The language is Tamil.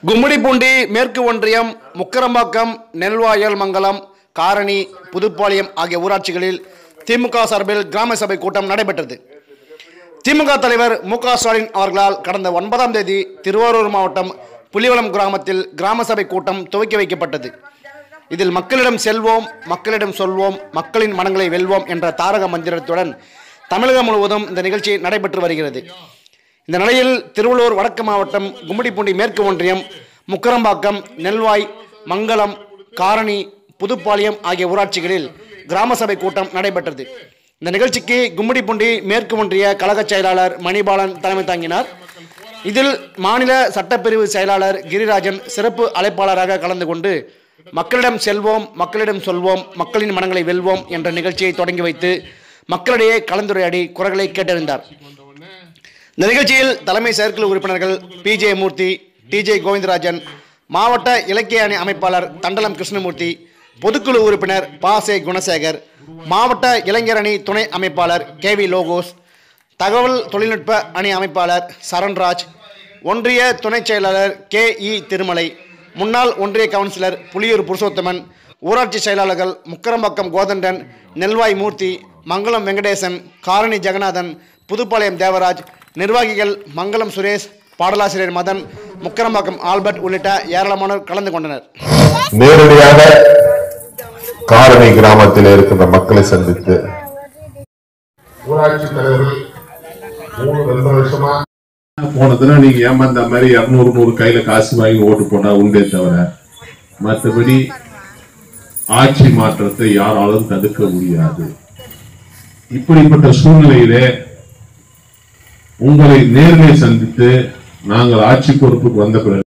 கும்மிடிப்பூண்டி மேற்கு ஒன்றியம் முக்கரம்பாக்கம் நெல்வாயல் மங்கலம் காரணி புதுப்பாளையம் ஆகிய ஊராட்சிகளில் திமுக சார்பில் கிராம சபை கூட்டம் நடைபெற்றது திமுக தலைவர் மு க ஸ்டாலின் அவர்களால் கடந்த ஒன்பதாம் தேதி திருவாரூர் மாவட்டம் புலிவலம் கிராமத்தில் கிராம சபை கூட்டம் துவக்கி வைக்கப்பட்டது இதில் மக்களிடம் செல்வோம் மக்களிடம் சொல்வோம் மக்களின் மனங்களை வெல்வோம் என்ற தாரக மந்திரத்துடன் தமிழகம் முழுவதும் இந்த நிகழ்ச்சி நடைபெற்று வருகிறது இந்த நிலையில் திருவள்ளூர் வடக்கு மாவட்டம் கும்மிடிப்பூண்டி மேற்கு ஒன்றியம் முக்கரம்பாக்கம் நெல்வாய் மங்கலம் காரணி புதுப்பாளையம் ஆகிய ஊராட்சிகளில் கிராம சபை கூட்டம் நடைபெற்றது இந்த நிகழ்ச்சிக்கு கும்மிடிப்பூண்டி மேற்கு ஒன்றிய கழக செயலாளர் மணிபாலன் தலைமை தாங்கினார் இதில் மாநில சட்டப்பிரிவு செயலாளர் கிரிராஜன் சிறப்பு அழைப்பாளராக கலந்து கொண்டு மக்களிடம் செல்வோம் மக்களிடம் சொல்வோம் மக்களின் மனங்களை வெல்வோம் என்ற நிகழ்ச்சியை தொடங்கி வைத்து மக்களிடையே கலந்துரையாடி குரல்களை கேட்டறிந்தார் இந்த நிகழ்ச்சியில் தலைமை செயற்குழு உறுப்பினர்கள் P J Murthy T J Govindarajan மாவட்ட இலக்கிய அணி அமைப்பாளர் தண்டலம் கிருஷ்ணமூர்த்தி பொதுக்குழு உறுப்பினர் பா சே குணசேகர் மாவட்ட இளைஞர் அணி துணை அமைப்பாளர் கே வி லோகோஸ் தகவல் தொழில்நுட்ப அணி அமைப்பாளர் சரண்ராஜ் ஒன்றிய துணைச் செயலாளர் கே இ திருமலை முன்னாள் ஒன்றிய கவுன்சிலர் புலியூர் புருஷோத்தமன் ஊராட்சி செயலாளர்கள் முக்கரம்பாக்கம் கோதண்டன் நெல்வாய் மூர்த்தி மங்களம் வெங்கடேசன் காரணி ஜெகநாதன் புதுப்பாளையம் தேவராஜ் நிர்வாகிகள் மங்களம் சுரேஷ் பாடலாசிரியர் மதன் முக்கரம்பாக்கம் ஆல்பர்ட் உள்ளிட்ட ஏராளமானோர் கலந்து கொண்டனர் நேரடியாக காரணி கிராமத்தில் இருக்கின்ற மக்களை சந்தித்து ஊராட்சி தலைவர்கள் மூணு ரெண்டு வருஷமா போனதுன்னா நீங்க ஏமாந்த மாதிரி இருநூறு நூறு கையில காசு வாங்கி ஓட்டு போட்டா உண்டே தவிர மற்றபடி ஆட்சி மாற்றத்தை யாராலும் தடுக்க முடியாது இப்படிப்பட்ட சூழ்நிலையிலே உங்களை நேரிலே சந்தித்து நாங்கள் ஆட்சி பொறுப்புக்கு வந்த பிறகு